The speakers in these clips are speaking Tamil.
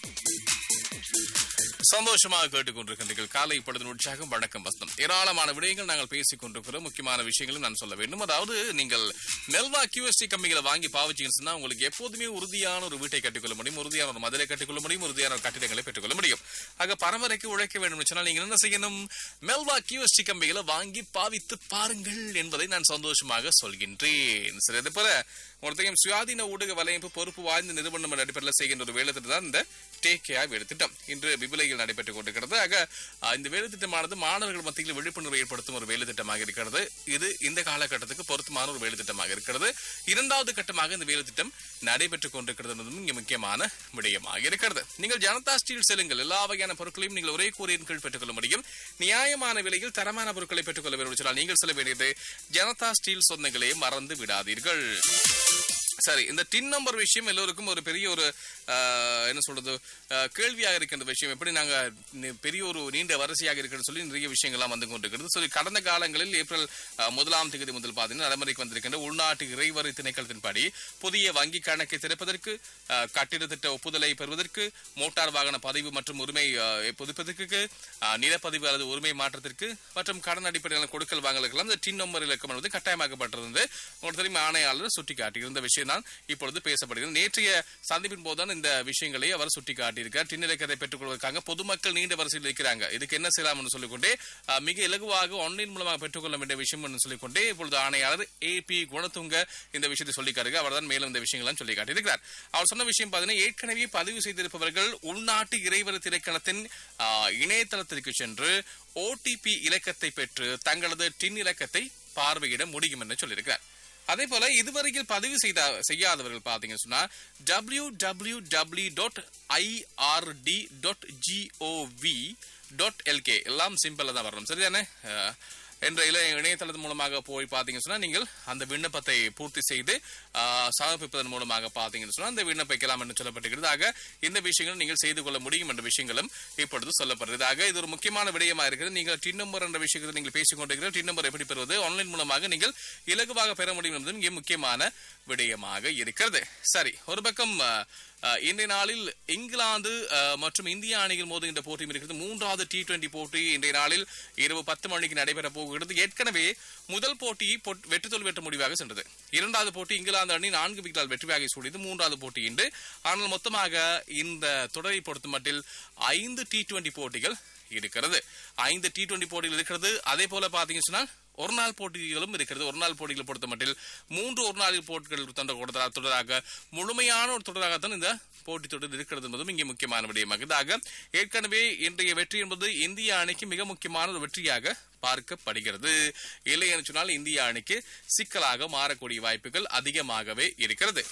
சந்தோஷமாக கேட்டுக்கொண்டிருக்கின்றீர்கள் காலை பொழுது உற்சாகம் வணக்கம் வசனம் ஏராளமான விடயங்கள் நாங்கள் பேசிக் கொண்டிருக்கிறோம் முக்கியமான விஷயங்களும் நான் சொல்ல வேண்டும் அதாவது நீங்கள் மெல்வா கியூஎஸ்டி கம்பிகளை வாங்கி பாவிச்சீங்கன்னு சொன்னா உங்களுக்கு எப்போதுமே உறுதியான ஒரு வீட்டை கட்டிக்கொள்ள முடியும் உறுதியான ஒரு மதிலை கட்டிக்கொள்ள முடியும் உறுதியான ஒரு கட்டிடங்களை பெற்றுக்கொள்ள முடியும் ஆக பரம்பரைக்கு உழைக்க வேண்டும் சொன்னால் நீங்கள் என்ன செய்யணும் மெல்வா கியூஎஸ்டி கம்பிகளை வாங்கி பாவித்து பாருங்கள் என்பதை நான் சந்தோஷமாக சொல்கின்றேன் சரி அதே போல ஒருத்தையும் சுயாதீன ஊடக வலையமைப்பு பொறுப்பு வாய்ந்த நிறுவனம் என்ற அடிப்படையில் செய்கின்ற ஒரு வேலை திட்டம் தான் இந்த டேகேஆ வேலை திட்டம் இன்று விபுலையில் நடைபெற்றுக் கொண்டிருக்கிறது ஆக அஹ், இந்த வேலை திட்டமானது மாணவர்கள் மத்தியில் விழிப்புணர்வு ஏற்படுத்தும் ஒரு வேலை திட்டமாக இருக்கிறது இது இந்த காலகட்டத்துக்கு பொருத்தமான ஒரு வேலை திட்டமாக இருக்கிறது இரண்டாவது கட்டமாக இந்த வேலை திட்டம் நடைபெற்றுக் கொண்டிருக்கிறது என்பதும் இங்கே முக்கியமான விடயமாக இருக்கிறது நீங்கள் ஜனதா ஸ்டீல் செல்லுங்கள் எல்லா வகையான பொருட்களையும் நீங்கள் ஒரே கூறியின் கீழ் பெற்றுக்கொள்ள முடியும் நியாயமான விலையில் தரமான பொருட்களை பெற்றுக்கொள்ள வேண்டும் என்று சொன்னால் நீங்கள் செல்ல வேண்டியது ஜனதா ஸ்டீல் சொந்தங்களே மறந்து விடாதீர்கள் சரி இந்த டின் நம்பர் விஷயம் எல்லோருக்கும் ஒரு பெரிய ஒரு ஆஹ், என்ன சொல்றது ஆஹ், கேள்வியாக இருக்கின்ற விஷயம் எப்படி நாங்க நி- பெரிய ஒரு நீண்ட வரிசையாக இருக்கிறது சொல்லி நிறைய விஷயங்கள்லாம் வந்து கொண்டிருக்கிறது சொல்லி கடந்த காலங்களில் ஏப்ரல் ஆஹ், முதலாம் தேதி முதல் பார்த்தீங்கன்னா நடைமுறைக்கு வந்திருக்கின்ற உள்நாட்டு இறைவரி திணைக்களத்தின்படி புதிய வங்கி கணக்கை திறப்பதற்கு ஆஹ், கட்டிட திட்ட ஒப்புதலை பெறுவதற்கு மோட்டார் வாகன பதிவு மற்றும் உரிமை ஆஹ், புதுப்பிப்பதற்கு ஆஹ், நிலப்பதிவு அல்லது உரிமை மாற்றத்திற்கு மற்றும் கடன் அடிப்படையிலான கொடுக்கல் வாங்கலுக்கெல்லாம் இந்த டின் நம்பர் இலக்கம் என்பது கட்டாயமாக்கப்பட்டிருந்தது உங்களுக்கு தெரியும் ஆணையாளர் சுட்டிக்காட்டியிருந்த விஷயம் தான் இப்பொழுது பேசப்படுகிறது நேற்றைய சந்திப்பின் போதுதான் இந்த விஷயங்களை அவர் சுட்டிக்காட்டியிருக்கார் டின் இலக்கத்தை பெற்றுக் கொள்வதற்காக பொதுமக்கள் நீண்ட வரிசையில் இருக்கிறாங்க இதுக்கு என்ன செய்யலாம் என்று சொல்லிக்கொண்டே அஹ், மிக இலகுவாக ஆன்லைன் மூலமாக பெற்றுக்கொள்ள வேண்டிய விஷயம் என்று சொல்லிக்கொண்டே இப்பொழுது ஆணையாளர் ஏ பி குணத்துங்க இந்த விஷயத்தை சொல்லிக்காருங்க அவர் தான் மேலும் இந்த விஷயங்கள்லாம் சொல்லி காட்டியிருக்கிறார் அவர் சொன்ன விஷயம் பார்த்தீங்கன்னா ஏற்கனவே பதிவு செய்திருப்பவர்கள் உள்நாட்டு இறைவரி திரைக்களத்தின் அஹ், இணையதளத்திற்கு சென்று ஓடிபி இலக்கத்தை பெற்று தங்களது டின் இலக்கத்தை பார்வையிட முடியும் என்று சொல்லியிருக்கிறார் அதே போல இதுவரையில் பதிவு செய்த செய்யாதவர்கள் பாத்தீங்கன்னு சொன்னா W W W dot IRT dot GOV dot LK எல்லாம் சிம்பிளா தான் வரணும் சரிதானே அஹ், என்ற இள இணையதளத்தின் மூலமாக போய் பார்த்தீங்கன்னு சொன்னா நீங்கள் அந்த விண்ணப்பத்தை பூர்த்தி செய்து அஹ், சமர்ப்பிப்பதன் மூலமாக பார்த்தீங்கன்னு சொன்னா அந்த விண்ணப்பிக்கலாம் என்று சொல்லப்பட்டிருக்கிறது ஆக இந்த விஷயங்கள் நீங்கள் செய்து கொள்ள முடியும் என்ற விஷயங்களும் இப்பொழுது சொல்லப்படுகிறது ஆக இது ஒரு முக்கியமான விடயமா இருக்கிறது நீங்கள் டின் நம்பர் என்ற விஷயத்தை நீங்கள் பேசிக் கொண்டிருக்கிறீர்கள் டின் நம்பர் எப்படி பெறுவது ஆன்லைன் மூலமாக நீங்கள் இலகுவாக பெற முடியும் என்பதும் இங்கே முக்கியமான விடயமாக இருக்கிறது சரி ஒரு பக்கம் அஹ், அஹ், இன்றைய நாளில் இங்கிலாந்து அஹ், மற்றும் இந்திய அணிகள் மோதுகின்ற போட்டியும் இருக்கிறது மூன்றாவது டி டுவெண்டி போட்டி இன்றைய நாளில் இரவு பத்து மணிக்கு நடைபெற போகிறது ஏற்கனவே முதல் போட்டி பொட்- வெற்றி தோல்வி வெற்ற முடிவாக சென்றது இரண்டாவது போட்டி இங்கிலாந்து அணி நான்கு விக்கெட்டால் வெற்றியாக சூடியது மூன்றாவது போட்டி இன்று ஆனால் மொத்தமாக இந்த தொடரை பொறுத்த மட்டில் ஐந்து டி டுவெண்டி போட்டிகள் இருக்கிறது ஐந்து டி டுவெண்டி போட்டிகள் இருக்கிறது அதே போல பாத்தீங்கன்னு சொன்னால் ஒரு நாள் போட்டிகளும் இருக்கிறது ஒரு நாள் போட்டிகளை பொறுத்த மட்டில் மூன்று ஒரு நாள் போட்டிகள் தந்த தொடரா- தொடராக முழுமையான ஒரு தொடராகத்தான் இந்த போட்டி தொடர் இருக்கிறது என்பதும் இங்கே முக்கியமான விடயமாக இதாக ஏற்கனவே இன்றைய வெற்றி என்பது இந்திய அணிக்கு மிக முக்கியமான ஒரு வெற்றியாக பார்க்கப்படுகிறது இல்லை என்று சொன்னால் இந்திய அணிக்கு சிக்கலாக மாறக்கூடிய வாய்ப்புகள் அதிகமாகவே இருக்கிறது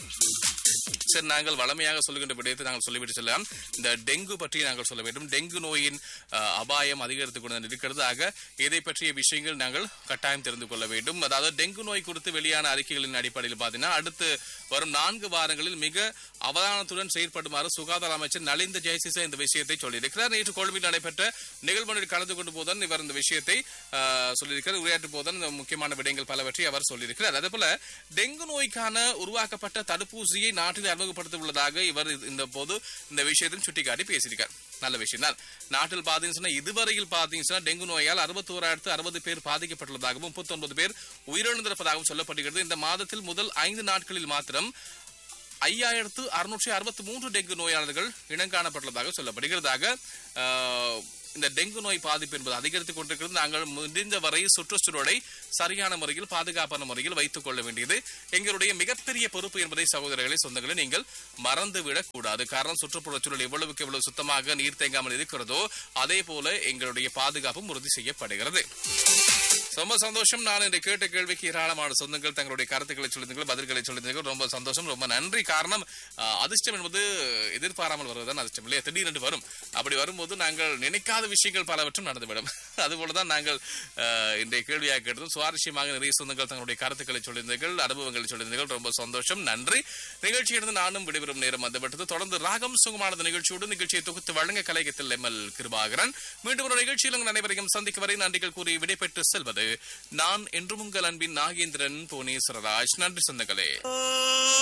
சரி நாங்கள் வளமையாக சொல்லுகின்ற விடயத்தை நாங்கள் சொல்லிவிட்டு செல்லலாம் இந்த டெங்கு பற்றி நாங்கள் சொல்ல வேண்டும் டெங்கு நோயின் அஹ், அபாயம் அதிகரித்துக் கொண்டு இருக்கிறது ஆக இதை பற்றிய விஷயங்கள் நாங்கள் கட்டாயம் தெரிந்து கொள்ள வேண்டும் அதாவது டெங்கு நோய் குறித்து வெளியான அறிக்கைகளின் அடிப்படையில் பார்த்தீங்கன்னா அடுத்து வரும் நான்கு வாரங்களில் மிக அவதானத்துடன் செயற்படுமாறு சுகாதார அமைச்சர் நலிந்த ஜெயசிசா இந்த விஷயத்தை சொல்லியிருக்கிறார் நேற்று கொழும்பில் நடைபெற்ற நிகழ்வொன்றில் கலந்து கொண்டு போதுதான் இவர் இந்த விஷயத்தை அஹ், சொல்லியிருக்கிறார் உரையாற்றும் போதுதான் இந்த முக்கியமான விடயங்கள் பலவற்றை அவர் சொல்லியிருக்கிறார் அதே போல டெங்கு நோய்க்கான உருவாக்கப்பட்ட தடுப்பூசியை நாட்டில் அறிமுகப்படுத்த உள்ளதாக இவர் இது- இந்த போது இந்த விஷயத்தில் சுட்டிக்காட்டி பேசியிருக்கார் நல்ல விஷயம் தான் நாட்டில் பாத்தீங்கன்னு சொன்னா இதுவரையில் பாத்தீங்கன்னு சொன்னா டெங்கு நோயால் அறுபத்தி ஓராயிரத்து அறுபது பேர் பாதிக்கப்பட்டுள்ளதாகவும் முப்பத்தி ஒன்பது பேர் உயிரிழந்திருப்பதாகவும் சொல்லப்படுகிறது இந்த மாதத்தில் முதல் ஐந்து நாட்களில் மாத்திரம் ஐயாயிரத்து அறுநூற்றி அறுபத்தி மூன்று டெங்கு நோயாளர்கள் இனங்காணப்பட்டுள்ளதாக சொல்லப்படுகிறதாக ஆஹ், இந்த டெங்கு நோய் பாதிப்பு என்பது அதிகரித்துக் கொண்டிருக்கிறது நாங்கள் முடிந்த வரை சுற்றுச்சூழலை சரியான முறையில் பாதுகாப்பான முறையில் வைத்துக் கொள்ள வேண்டியது எங்களுடைய மிகப்பெரிய பொறுப்பு என்பதை சகோதரர்களை சொந்தங்களை நீங்கள் மறந்துவிடக் கூடாது காரணம் சுற்றுப்புறச் சூழல் எவ்வளவுக்கு எவ்வளவு சுத்தமாக நீர் தேங்காமல் இருக்கிறதோ அதே போல எங்களுடைய பாதுகாப்பும் உறுதி செய்யப்படுகிறது ரொம்ப சந்தோஷம் நான் இன்று கேட்ட கேள்விக்கு ஏராளமான சொந்தங்கள் தங்களுடைய கருத்துக்களை சொல்லியிருந்தீர்கள் பதில்களை சொல்லியிருந்தீர்கள் ரொம்ப சந்தோஷம் ரொம்ப நன்றி காரணம் அஹ், அதிர்ஷ்டம் என்பது எதிர்பாராமல் வருவதுதான் அதிர்ஷ்டம் இல்லையா திடீரென்று வரும் அப்படி வரும்போது நாங்கள் நினைக்காத விஷயங்கள் பலவற்றும் நடந்துவிடும் அதுபோலதான் நாங்கள் அஹ், இன்றைய கேள்வியாக கேட்டதும் சுவாரஸ்யமாக நிறைய சொந்தங்கள் தங்களுடைய கருத்துக்களை சொல்லியிருந்தீர்கள் அனுபவங்களை சொல்லியிருந்தீர்கள் ரொம்ப சந்தோஷம் நன்றி நிகழ்ச்சியிலிருந்து நானும் விடைபெறும் நேரம் வந்துவிட்டது தொடர்ந்து ராகம் சுகமானது நிகழ்ச்சியோடு நிகழ்ச்சியை தொகுத்து வழங்க கலையகத்தில் எம்எல் கிருபாகரன் மீண்டும் ஒரு நிகழ்ச்சியில் உங்கள் அனைவரையும் சந்திக்கும் வரை நன்றிகள் கூறி விடைபெற்று செல்வது நான் என்றும் உங்கள் அன்பின் நாகேந்திரன் புவனேஸ்வரராஜ் நன்றி சொந்தங்களே